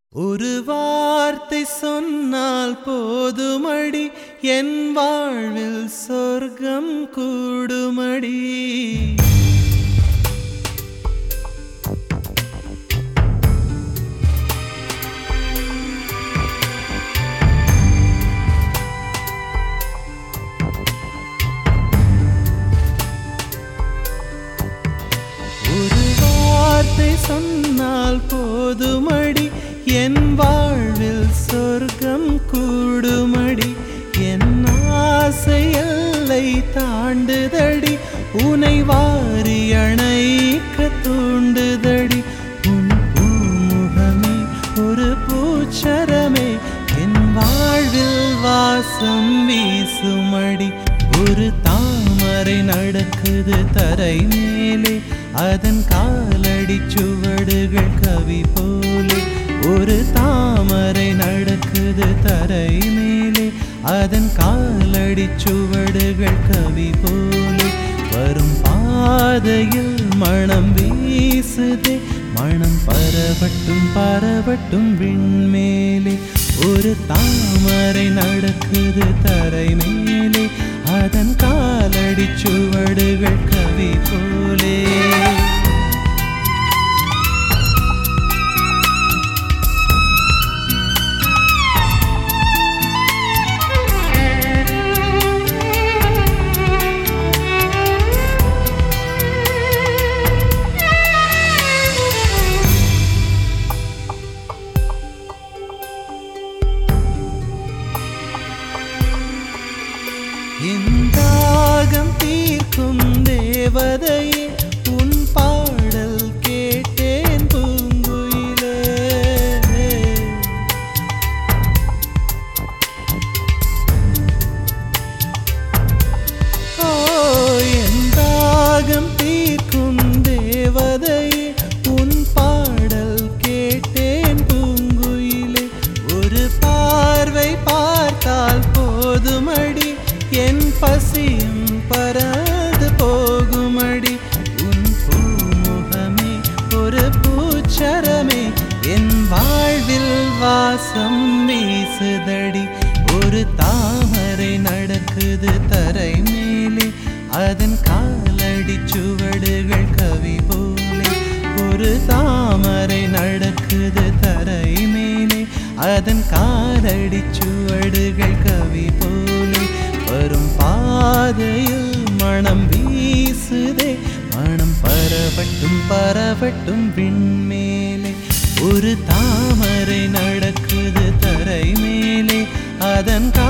ஒரு வார்த்தை சொன்னால் போதுமடி என் வாழ்வில் சொர்க்கம் கூடுமடி ஒரு வார்த்தை சொன்னால் போதுமடி என் வாழ்வில் சொர்க்கம் கூடுமடி என் ஆசை எல்லை தாண்டுதடி உனை வாரி அணைக்க தூண்டுதடி உன் பூமுகமே ஒரு பூச்சரமே என் வாழ்வில் வாசம் வீசுமடி ஒரு தாமரை நடக்குது தரை மேலே அதன் காலடி சுவடுகள் கவி போலே ஒரு தாமரை நடக்குது தரை மேலே அதன் காலடி சுவடுகள் கவி போலே வரும் பாதையில் மனம் வீசுதே மனம் பரவட்டும் பரவட்டும் விண்மேலே ஒரு தாமரை நடக்குது தரை மேலே அதன் காலடி சுவடுகள் கவி போலே இந்தாகம் தீர்க்கும் தேவதையே உன் பாடல் கேட்டேன் பூங்குயிலே ஓ எந்தாகம் தீர்க்கும் தேவதையே உன் பாடல் கேட்டேன் பூங்குயிலே ஒரு பார்வை பார்த்தால் போதுமடி என் பசியும் பறந்து போகுமடி உன் பூமுகமே ஒரு பூச்சரமே என் வாழ்வில் வாசம் வீசுதடி ஒரு தாமரை நடக்குது தரை மேலே அதன் காலடி சுவடுகள் கவி போலே ஒரு தாமரை நடக்குது தரை மேலே அதன் காலடி சுவடுகள் கவி போலே வரும் பாதையில் மனம் வீசுதே மனம் பரவட்டும் பரவட்டும் விண்மேலே ஒரு தாமரை நடக்குது தரை மேலே அதன் கா